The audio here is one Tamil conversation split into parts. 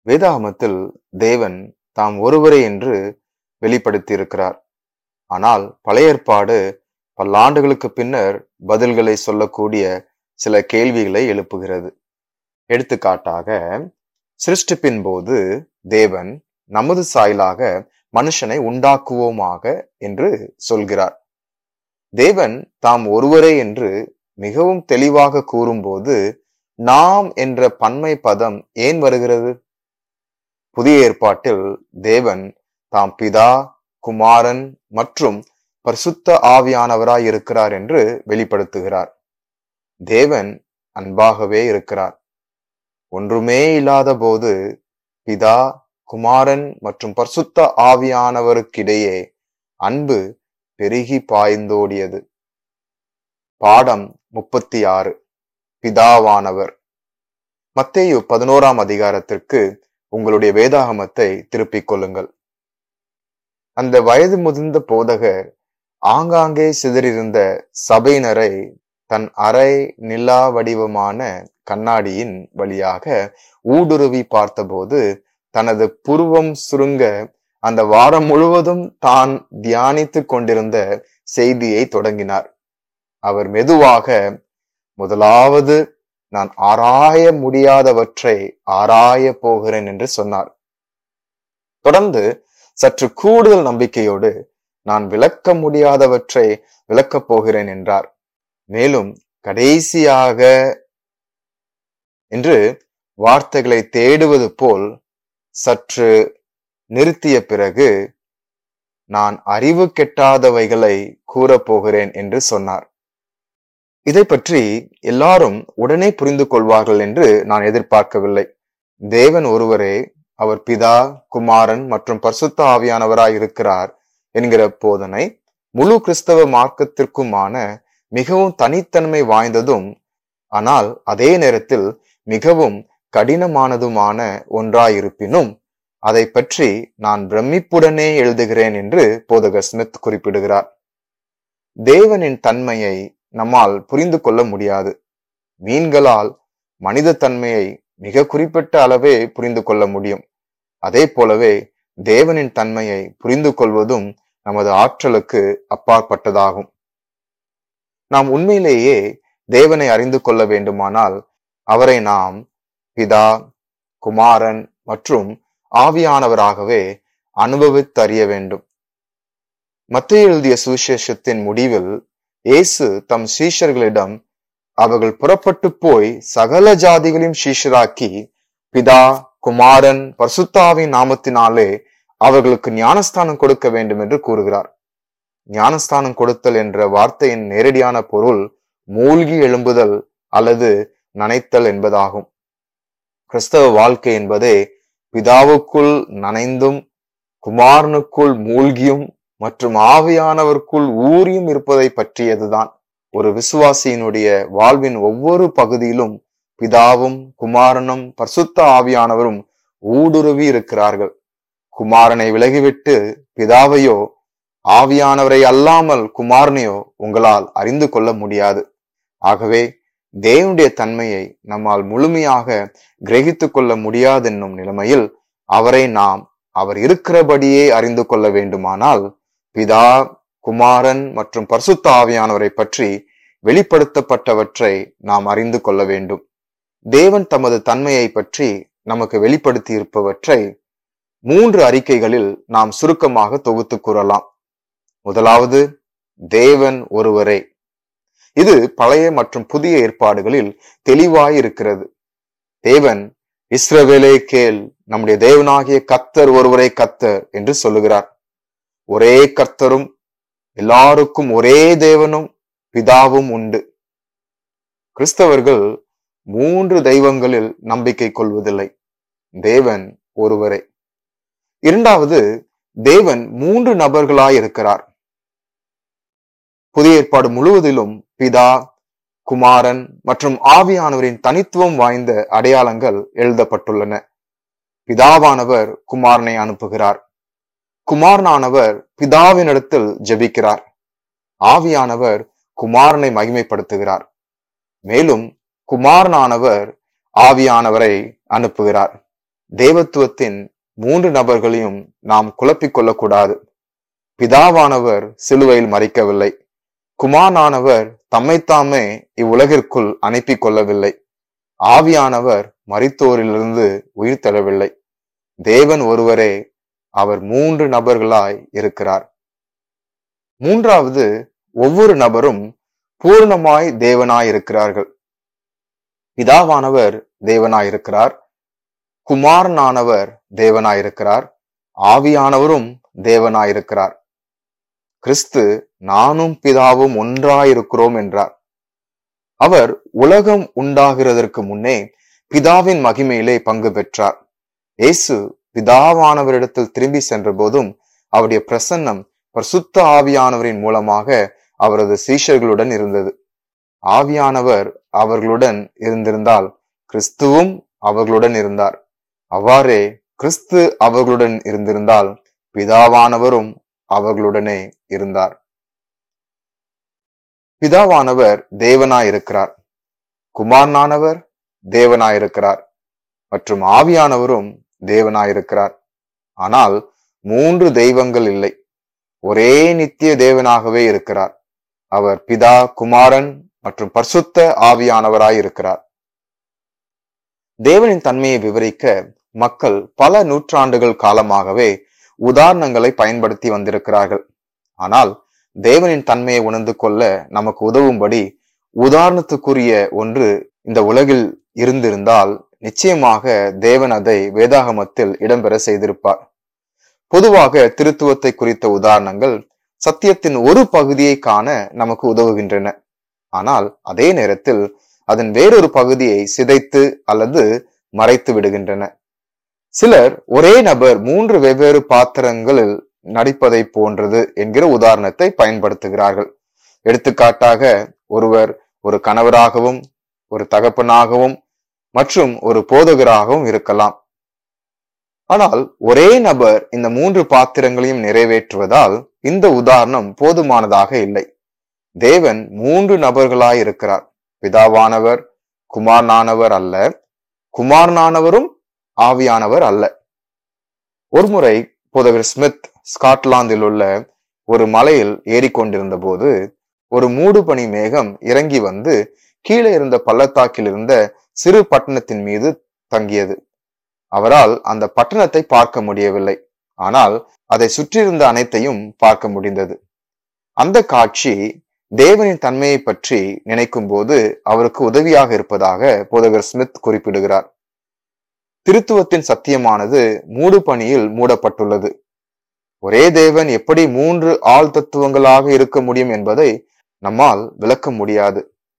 வேதாகமத்தில் தேவன் தாம் ஒருவரே என்று வெளிப்படுத்தியிருக்கிறார் ஆனால் பழைய ஏற்பாடு பல்லாண்டுகளுக்கு பின்னர் பதில்களை சொல்லக்கூடிய சில கேள்விகளை எழுப்புகிறது எடுத்துக்காட்டாக சிருஷ்டிப்பின் போது தேவன் நமது சாயலாக மனுஷனை உண்டாக்குவோமாக என்று சொல்கிறார் தேவன் தாம் ஒருவரே என்று மிகவும் தெளிவாக கூறும்போது நாம் என்ற பன்மை பதம் ஏன் வருகிறது புதிய ஏற்பாட்டில் தேவன் தாம் பிதா குமாரன் மற்றும் பரிசுத்த ஆவியானவராய் இருக்கிறார் என்று வெளிப்படுத்துகிறார் தேவன் அன்பாகவே இருக்கிறார் ஒன்றுமே இல்லாத போது பிதா குமாரன் மற்றும் பரிசுத்த ஆவியானவருக்கிடையே அன்பு பெருகி பாய்ந்தோடியது பாடம் முப்பத்தி ஆறு பிதாவானவர் மத்தேயு பதினோராம் அதிகாரத்திற்கு உங்களுடைய வேதாகமத்தை திருப்பிக் கொள்ளுங்கள் அந்த வயது முதிர்ந்த போதகர் ஆங்காங்கே சிதறியிருந்த சபையினரை தன் அரை நிலா வடிவமான கண்ணாடியின் வழியாக ஊடுருவி பார்த்தபோது தனது புருவம் சுருங்க அந்த வாரம் முழுவதும் தான் தியானித்துக் கொண்டிருந்த செய்தியை தொடங்கினார் அவர் மெதுவாக முதலாவது நான் ஆராய முடியாதவற்றை ஆராய போகிறேன் என்று சொன்னார் தொடர்ந்து சற்று கூடுதல் நம்பிக்கையோடு நான் விளக்க முடியாதவற்றை விளக்கப் போகிறேன் என்றார் மேலும் கடைசியாக என்று வார்த்தைகளை தேடுவது போல் சற்று நிறுத்திய பிறகு நான் அறிவு கெட்டாதவைகளை கூறப்போகிறேன் என்று சொன்னார் இதை பற்றி எல்லாரும் உடனே புரிந்து கொள்வார்கள் என்று நான் எதிர்பார்க்கவில்லை தேவன் ஒருவரே அவர் பிதா குமாரன் மற்றும் பரிசுத்த ஆவியானவராய் இருக்கிறார் என்கிற போதனை முழு கிறிஸ்தவ மார்க்கத்திற்குமான மிகவும் தனித்தன்மை வாய்ந்ததும் ஆனால் அதே நேரத்தில் மிகவும் கடினமானதுமான ஒன்றாயிருப்பினும் அதை பற்றி நான் பிரமிப்புடனே எழுதுகிறேன் என்று போதகர் ஸ்மித் குறிப்பிடுகிறார் தேவனின் தன்மையை நம்மால் புரிந்து கொள்ள முடியாது மீன்களால் மனித தன்மையை மிக குறிப்பிட்ட அளவே புரிந்து கொள்ள முடியும் அதே போலவே தேவனின் தன்மையை புரிந்து கொள்வதும் நமது ஆற்றலுக்கு அப்பாற்பட்டதாகும் நாம் உண்மையிலேயே தேவனை அறிந்து கொள்ள வேண்டுமானால் அவரை நாம் பிதா குமாரன் மற்றும் ஆவியானவராகவே அனுபவித்தறிய வேண்டும் மத்திய எழுதிய சுவிசேஷத்தின் முடிவில் இயேசு தம் சீஷர்களிடம் அவர்கள் புறப்பட்டு போய் சகல ஜாதிகளையும் சீஷராக்கி பிதா குமாரன் பர்சுத்தாவின் நாமத்தினாலே அவர்களுக்கு ஞானஸ்தானம் கொடுக்க வேண்டும் என்று கூறுகிறார் ஞானஸ்தானம் கொடுத்தல் என்ற வார்த்தையின் நேரடியான பொருள் மூழ்கி எழும்புதல் அல்லது நனைத்தல் என்பதாகும் கிறிஸ்தவ வாழ்க்கை என்பதே பிதாவுக்குள் நனைந்தும் குமாரனுக்குள் மூழ்கியும் மற்றும் ஆவியானவருக்குள் ஊறியும் இருப்பதை பற்றியதுதான் ஒரு விசுவாசியினுடைய வாழ்வின் ஒவ்வொரு பகுதியிலும் பிதாவும் குமாரனும் பரிசுத்த ஆவியானவரும் ஊடுருவி இருக்கிறார்கள் குமாரனை விலகிவிட்டு பிதாவையோ ஆவியானவரை அல்லாமல் குமாரனையோ உங்களால் அறிந்து கொள்ள முடியாது ஆகவே தேவனுடைய தன்மையை நம்மால் முழுமையாக கிரகித்துக் கொள்ள முடியாதென்னும் நிலைமையில் அவரை நாம் அவர் இருக்கிறபடியே அறிந்து கொள்ள வேண்டுமானால் பிதா குமாரன் மற்றும் பரிசுத்த ஆவியானவரை பற்றி வெளிப்படுத்தப்பட்டவற்றை நாம் அறிந்து கொள்ள வேண்டும் தேவன் தமது தன்மையை பற்றி நமக்கு வெளிப்படுத்தி இருப்பவற்றை மூன்று அறிக்கைகளில் நாம் சுருக்கமாக தொகுத்து கூறலாம் முதலாவது தேவன் ஒருவரே இது பழைய மற்றும் புதிய ஏற்பாடுகளில் தெளிவாய் இருக்கிறது தேவன் இஸ்ரவேலே கேள் நம்முடைய தேவனாகிய கத்தர் ஒருவரே கத்தர் என்று சொல்லுகிறார் ஒரே கர்த்தரும் எல்லாருக்கும் ஒரே தேவனும் பிதாவும் உண்டு கிறிஸ்தவர்கள் மூன்று தெய்வங்களில் நம்பிக்கை கொள்வதில்லை தேவன் ஒருவரே இரண்டாவது தேவன் மூன்று நபர்களாய் இருக்கிறார் புதிய ஏற்பாடு முழுவதிலும் பிதா குமாரன் மற்றும் ஆவியானவரின் தனித்துவம் வாய்ந்த அடையாளங்கள் எழுதப்பட்டுள்ளன பிதாவானவர் குமாரனை அனுப்புகிறார் குமாரனானவர் பிதாவினிடத்தில் ஜெபிக்கிறார் ஆவியானவர் குமாரனை மகிமைப்படுத்துகிறார் மேலும் குமாரனானவர் ஆவியானவரை அனுப்புகிறார் தேவத்துவத்தின் மூன்று நபர்களையும் நாம் குழப்பிக் கொள்ளக்கூடாது பிதாவானவர் சிலுவையில் மறிக்கவில்லை குமாரனானவர் தம்மைத்தாமே இவ்வுலகிற்குள் அனுப்பி கொள்ளவில்லை ஆவியானவர் மரித்தோரிலிருந்து உயிர் தரவில்லை தேவன் ஒருவரே அவர் மூன்று நபர்களாய் இருக்கிறார் மூன்றாவது ஒவ்வொரு நபரும் பூர்ணமாய் தேவனாய் இருக்கிறார்கள் பிதாவானவர் தேவனாய் இருக்கிறார் குமாரனானவர் தேவனாய் இருக்கிறார் ஆவியானவரும் தேவனாய் இருக்கிறார் கிறிஸ்து நானும் பிதாவும் ஒன்றாயிருக்கிறோம் என்றார் அவர் உலகம் உண்டாகிறதற்கு முன்னே பிதாவின் மகிமையிலே பங்கு பெற்றார் இயேசு பிதாவானவரிடத்தில் திரும்பி சென்ற போதும் அவருடைய பிரசன்னம் பரிசுத்த ஆவியானவரின் மூலமாக அவரது சீஷர்களுடன் இருந்தது ஆவியானவர் அவர்களுடன் இருந்திருந்தால் கிறிஸ்துவும் அவர்களுடன் இருந்தார் அவ்வாறே கிறிஸ்து அவர்களுடன் இருந்திருந்தால் பிதாவானவரும் அவர்களுடனே இருந்தார் பிதாவானவர் தேவனாயிருக்கிறார் குமாரனானவர் தேவனாயிருக்கிறார் மற்றும் ஆவியானவரும் தேவனாயிருக்கிறார் ஆனால் மூன்று தெய்வங்கள் இல்லை ஒரே நித்திய தேவனாகவே இருக்கிறார் அவர் பிதா குமாரன் மற்றும் பரிசுத்த ஆவியானவராய் இருக்கிறார் தேவனின் தன்மையை விவரிக்க மக்கள் பல நூற்றாண்டுகள் காலமாகவே உதாரணங்களை பயன்படுத்தி வந்திருக்கிறார்கள் ஆனால் தேவனின் தன்மையை உணர்ந்து கொள்ள நமக்கு உதவும்படி உதாரணத்துக்குரிய ஒன்று இந்த உலகில் இருந்திருந்தால் நிச்சயமாக தேவன் அதை வேதாகமத்தில் இடம்பெற செய்திருப்பார் பொதுவாக திருத்துவத்தை குறித்த உதாரணங்கள் சத்தியத்தின் ஒரு பகுதியை காண நமக்கு உதவுகின்றன ஆனால் அதே நேரத்தில் அதன் வேறொரு பகுதியை சிதைத்து அல்லது மறைத்து விடுகின்றன சிலர் ஒரே நபர் மூன்று வெவ்வேறு பாத்திரங்களில் நடிப்பதை போன்றது என்கிற உதாரணத்தை பயன்படுத்துகிறார்கள் எடுத்துக்காட்டாக ஒருவர் ஒரு கணவராகவும் ஒரு தகப்பனாகவும் மற்றும் ஒரு போதகராகவும் இருக்கலாம் ஆனால் ஒரே நபர் இந்த மூன்று பாத்திரங்களையும் நிறைவேற்றுவதால் இந்த உதாரணம் போதுமானதாக இல்லை தேவன் மூன்று நபர்களாய் இருக்கிறார் பிதாவானவர் குமாரனானவர் அல்ல குமாரனானவரும் ஆவியானவர் அல்ல ஒருமுறை போதகர் ஸ்மித் ஸ்காட்லாந்தில் உள்ள ஒரு மலையில் ஏறிக்கொண்டிருந்த போது ஒரு மூடுபனி மேகம் இறங்கி வந்து கீழே இருந்த பள்ளத்தாக்கில் இருந்த சிறு பட்டணத்தின் மீது தங்கியது அவரால் அந்த பட்டணத்தை பார்க்க முடியவில்லை ஆனால் அதை சுற்றியிருந்த அனைத்தையும் பார்க்க முடிந்தது அந்த காட்சி தேவனின் தன்மையை பற்றி நினைக்கும் போது அவருக்கு உதவியாக இருப்பதாக போதகர் ஸ்மித் குறிப்பிடுகிறார் திருத்துவத்தின் சத்தியமானது மூடு பணியில் மூடப்பட்டுள்ளது ஒரே தேவன் எப்படி மூன்று ஆள் தத்துவங்களாக இருக்க முடியும் என்பதை நம்மால் விளக்க முடியாது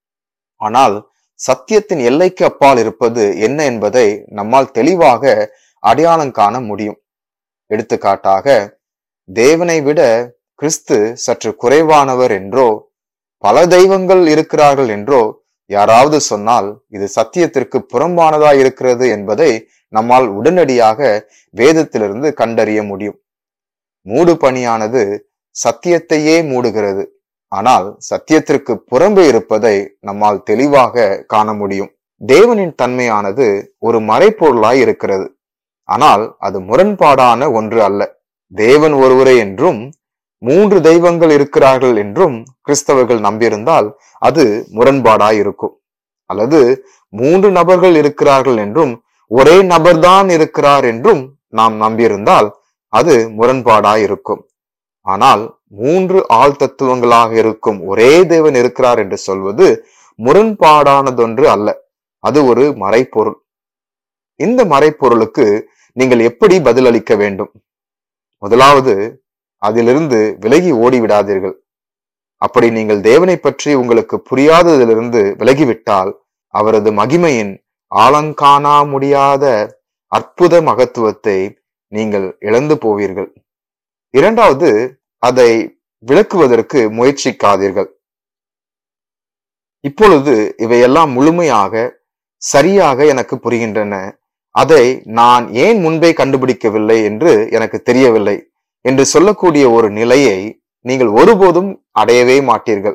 ஆனால் சத்தியத்தின் எல்லைக்கு அப்பால் இருப்பது என்ன என்பதை நம்மால் தெளிவாக அடையாளம் காண முடியும் எடுத்துக்காட்டாக தேவனை விட கிறிஸ்து சற்று குறைவானவர் என்றோ பல தெய்வங்கள் இருக்கிறார்கள் என்றோ யாராவது சொன்னால் இது சத்தியத்திற்கு புறம்பானதா இருக்கிறது என்பதை நம்மால் உடனடியாக வேதத்திலிருந்து கண்டறிய முடியும் மூடு பணியானது சத்தியத்தையே மூடுகிறது ஆனால் சத்தியத்திற்கு புறம்பு இருப்பதை நம்மால் தெளிவாக காண முடியும் தேவனின் தன்மையானது ஒரு மறைப்பொருளாய் இருக்கிறது ஆனால் அது முரண்பாடான ஒன்று அல்ல தேவன் ஒருவரே என்றும் மூன்று தெய்வங்கள் இருக்கிறார்கள் என்றும் கிறிஸ்தவர்கள் நம்பியிருந்தால் அது முரண்பாடாய் இருக்கும் அல்லது மூன்று நபர்கள் இருக்கிறார்கள் என்றும் ஒரே நபர்தான் இருக்கிறார் என்றும் நாம் நம்பியிருந்தால் அது முரண்பாடாய் இருக்கும் ஆனால் மூன்று ஆள் தத்துவங்களாக இருக்கும் ஒரே தேவன் இருக்கிறார் என்று சொல்வது முரண்பாடானதொன்று அல்ல அது ஒரு மறைப்பொருள் இந்த மறைப்பொருளுக்கு நீங்கள் எப்படி பதிலளிக்க வேண்டும் முதலாவது அதிலிருந்து விலகி ஓடிவிடாதீர்கள் அப்படி நீங்கள் தேவனை பற்றி உங்களுக்கு புரியாததிலிருந்து விலகிவிட்டால் அவரது மகிமையின் ஆலங்காணா முடியாத அற்புத மகத்துவத்தை நீங்கள் இழந்து போவீர்கள் இரண்டாவது அதை விளக்குவதற்கு முயற்சிக்காதீர்கள் இப்பொழுது இவையெல்லாம் முழுமையாக சரியாக எனக்கு புரிகின்றன அதை நான் ஏன் முன்பே கண்டுபிடிக்கவில்லை என்று எனக்கு தெரியவில்லை என்று சொல்லக்கூடிய ஒரு நிலையை நீங்கள் ஒருபோதும் அடையவே மாட்டீர்கள்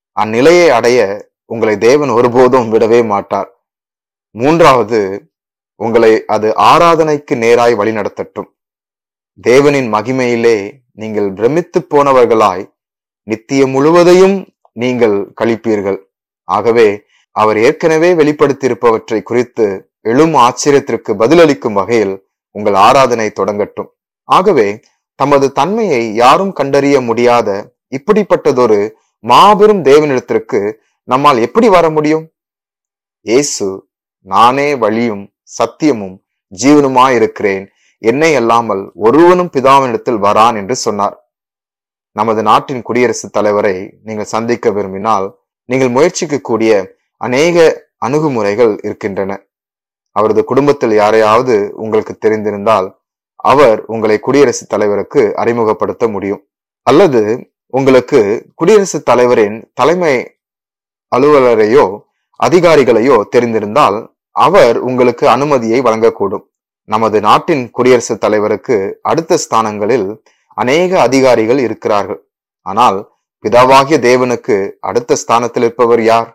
அந்நிலையை அடைய உங்களை தேவன் ஒருபோதும் விடவே மாட்டார் மூன்றாவது உங்களை அது ஆராதனைக்கு நேராய் வழிநடத்தட்டும் தேவனின் மகிமையிலே நீங்கள் பிரமித்து போனவர்களாய் நித்தியம் முழுவதையும் நீங்கள் கழிப்பீர்கள் ஆகவே அவர் ஏற்கனவே வெளிப்படுத்தியிருப்பவற்றை குறித்து எழும் ஆச்சரியத்திற்கு பதிலளிக்கும் வகையில் உங்கள் ஆராதனை தொடங்கட்டும் ஆகவே தமது தன்மையை யாரும் கண்டறிய முடியாத இப்படிப்பட்டதொரு மாபெரும் தேவனிடத்திற்கு நம்மால் எப்படி வர முடியும் இயேசு நானே வழியும் சத்தியமும் ஜீவனுமாயிருக்கிறேன் என்னை அல்லாமல் ஒருவனும் பிதாவினிடத்தில் வரான் என்று சொன்னார் நமது நாட்டின் குடியரசுத் தலைவரை நீங்கள் சந்திக்க விரும்பினால் நீங்கள் முயற்சிக்கக்கூடிய அநேக அணுகுமுறைகள் இருக்கின்றன அவரது குடும்பத்தில் யாரையாவது உங்களுக்கு தெரிந்திருந்தால் அவர் உங்களை குடியரசுத் தலைவருக்கு அறிமுகப்படுத்த முடியும் அல்லது உங்களுக்கு குடியரசுத் தலைவரின் தலைமை அலுவலரையோ அதிகாரிகளையோ தெரிந்திருந்தால் அவர் உங்களுக்கு அனுமதியை வழங்கக்கூடும் நமது நாட்டின் குடியரசுத் தலைவருக்கு அடுத்த ஸ்தானங்களில் அநேக அதிகாரிகள் இருக்கிறார்கள் ஆனால் பிதாவாகிய தேவனுக்கு அடுத்த ஸ்தானத்தில் இருப்பவர் யார்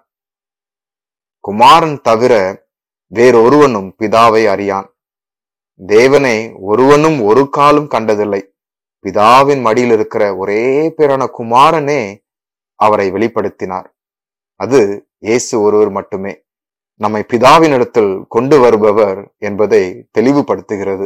குமாரன் தவிர வேறொருவனும் பிதாவை அறியான் தேவனை ஒருவனும் ஒரு காலும் கண்டதில்லை பிதாவின் மடியில் இருக்கிற ஒரே பேரான குமாரனே அவரை வெளிப்படுத்தினார் அது இயேசு ஒருவர் மட்டுமே நம்மை பிதாவினிடத்தில் கொண்டு வருபவர் என்பதை தெளிவுபடுத்துகிறது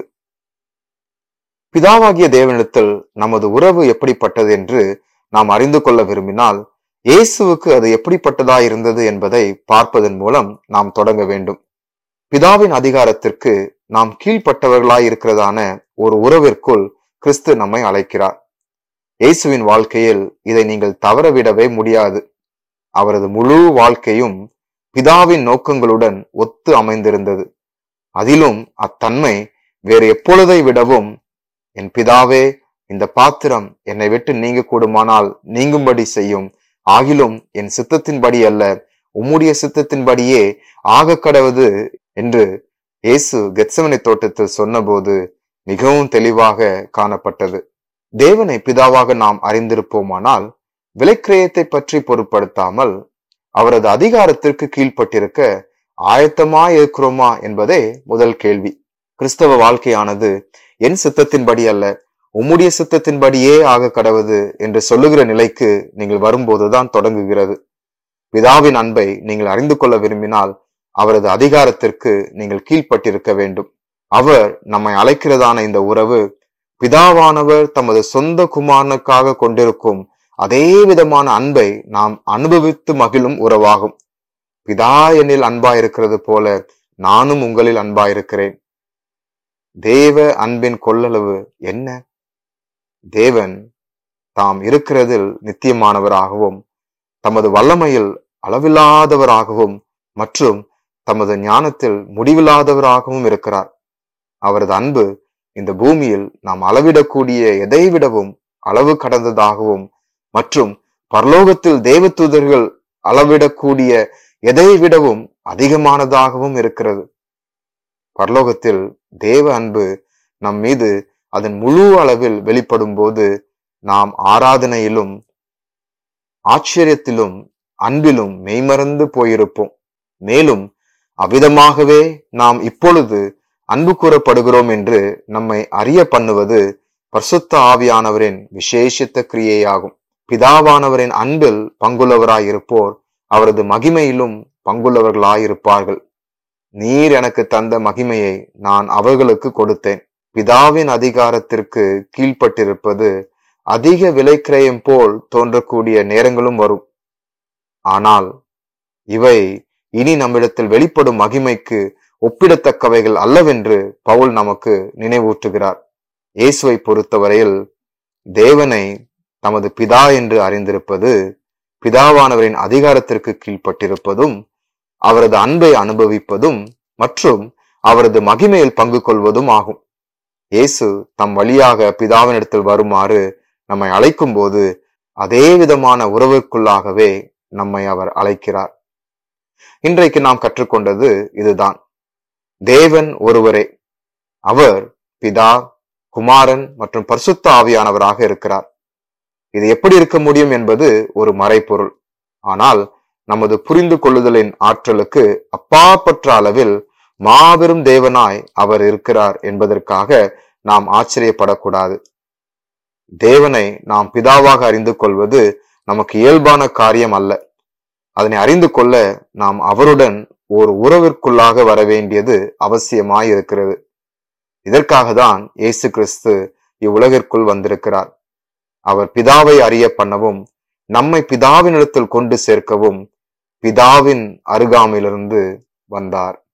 பிதாவாகிய தேவனிடத்தில் நமது உறவு எப்படிப்பட்டது என்று நாம் அறிந்து கொள்ள விரும்பினால் இயேசுவுக்கு அது எப்படிப்பட்டதா இருந்தது என்பதை பார்ப்பதன் மூலம் நாம் தொடங்க வேண்டும் பிதாவின் அதிகாரத்திற்கு நாம் கீழ்ப்பட்டவர்களாய் இருக்கிறதான ஒரு உறவிற்குள் கிறிஸ்து நம்மை அழைக்கிறார் இயேசுவின் வாழ்க்கையில் இதை நீங்கள் தவறவிடவே முடியாது அவரது முழு வாழ்க்கையும் பிதாவின் நோக்கங்களுடன் ஒத்து அமைந்திருந்தது அதிலும் அத்தன்மை வேறு எப்பொழுதை விடவும் என் பிதாவே இந்த பாத்திரம் என்னை விட்டு நீங்க கூடுமானால் நீங்கும்படி செய்யும் ஆகிலும் என் சித்தத்தின்படி அல்ல உம்முடைய சித்தத்தின்படியே ஆக கடவுது என்று இயேசு கெத்சமனை தோட்டத்தில் சொன்னபோது மிகவும் தெளிவாக காணப்பட்டது தேவனை பிதாவாக நாம் அறிந்திருப்போமானால் விலைக்கிரயத்தை பற்றி பொருட்படுத்தாமல் அவரது அதிகாரத்திற்கு கீழ்ப்பட்டிருக்க ஆயத்தமாய் இருக்கிறோமா என்பதே முதல் கேள்வி கிறிஸ்தவ வாழ்க்கையானது என் சித்தத்தின்படி அல்ல உம்முடைய சித்தத்தின்படியே ஆக கடவுது என்று சொல்லுகிற நிலைக்கு நீங்கள் வரும்போதுதான் தொடங்குகிறது பிதாவின் அன்பை நீங்கள் அறிந்து கொள்ள விரும்பினால் அவரது அதிகாரத்திற்கு நீங்கள் கீழ்ப்பட்டிருக்க வேண்டும் அவர் நம்மை அழைக்கிறதான இந்த உறவு பிதாவானவர் தமது சொந்த குமாரனுக்காக கொண்டிருக்கும் அதே விதமான அன்பை நாம் அனுபவித்து மகிழும் உறவாகும் பிதா என்னில் அன்பாயிருக்கிறது போல நானும் உங்களில் அன்பாயிருக்கிறேன் தேவ அன்பின் கொள்ளளவு என்ன தேவன் தாம் இருக்கிறதில் நித்தியமானவராகவும் தமது வல்லமையில் அளவில்லாதவராகவும் மற்றும் தமது ஞானத்தில் முடிவில்லாதவராகவும் இருக்கிறார் அவரது அன்பு இந்த பூமியில் நாம் அளவிடக்கூடிய எதை விடவும் அளவு கடந்ததாகவும் மற்றும் பரலோகத்தில் தேவதூதர்கள் அளவிடக்கூடிய எதை விடவும் அதிகமானதாகவும் இருக்கிறது பரலோகத்தில் தேவ அன்பு நம் மீது அதன் முழு அளவில் வெளிப்படும் போது நாம் ஆராதனையிலும் ஆச்சரியத்திலும் அன்பிலும் மெய்மறந்து போயிருப்போம் மேலும் அவ்விதமாகவே நாம் இப்பொழுது அன்பு கூறப்படுகிறோம் என்று நம்மை அறிய பண்ணுவது பரிசுத்த ஆவியானவரின் விசேஷித்த கிரியையாகும் பிதாவானவரின் அன்பில் பங்குள்ளவராயிருப்போர் அவரது மகிமையிலும் பங்குள்ளவர்களாயிருப்பார்கள் நீர் எனக்கு தந்த மகிமையை நான் அவர்களுக்கு கொடுத்தேன் பிதாவின் அதிகாரத்திற்கு கீழ்ப்பட்டிருப்பது அதிக விலைக்கிரயம் போல் தோன்றக்கூடிய நேரங்களும் வரும் ஆனால் இவை இனி நம்மிடத்தில் வெளிப்படும் மகிமைக்கு ஒப்பிடத்தக்கவைகள் அல்லவென்று பவுல் நமக்கு நினைவூட்டுகிறார் இயேசுவை பொறுத்தவரையில் தேவனை தமது பிதா என்று அறிந்திருப்பது பிதாவானவரின் அதிகாரத்திற்கு கீழ்ப்பட்டிருப்பதும் அவரது அன்பை அனுபவிப்பதும் மற்றும் அவரது மகிமையில் பங்கு கொள்வதும் ஆகும் இயேசு தம் வழியாக பிதாவினிடத்தில் வருமாறு நம்மை அழைக்கும் போது அதே விதமான உறவுக்குள்ளாகவே நம்மை அவர் அழைக்கிறார் இன்றைக்கு நாம் கற்றுக்கொண்டது இதுதான் தேவன் ஒருவரே அவர் பிதா குமாரன் மற்றும் பரிசுத்த ஆவியானவராக இருக்கிறார் இது எப்படி இருக்க முடியும் என்பது ஒரு மறைப்பொருள் ஆனால் நமது புரிந்து கொள்ளுதலின் ஆற்றலுக்கு அப்பாற்பற்ற அளவில் மாபெரும் தேவனாய் அவர் இருக்கிறார் என்பதற்காக நாம் ஆச்சரியப்படக்கூடாது தேவனை நாம் பிதாவாக அறிந்து கொள்வது நமக்கு இயல்பான காரியம் அல்ல அதனை அறிந்து கொள்ள நாம் அவருடன் ஒரு உறவிற்குள்ளாக வர வேண்டியது அவசியமாய் இருக்கிறது இதற்காக தான் இயேசு கிறிஸ்து இவ்வுலகிற்குள் வந்திருக்கிறார் அவர் பிதாவை அறிய பண்ணவும் நம்மை பிதாவினிடத்தில் கொண்டு சேர்க்கவும் பிதாவின் அருகாமையிலிருந்து வந்தார்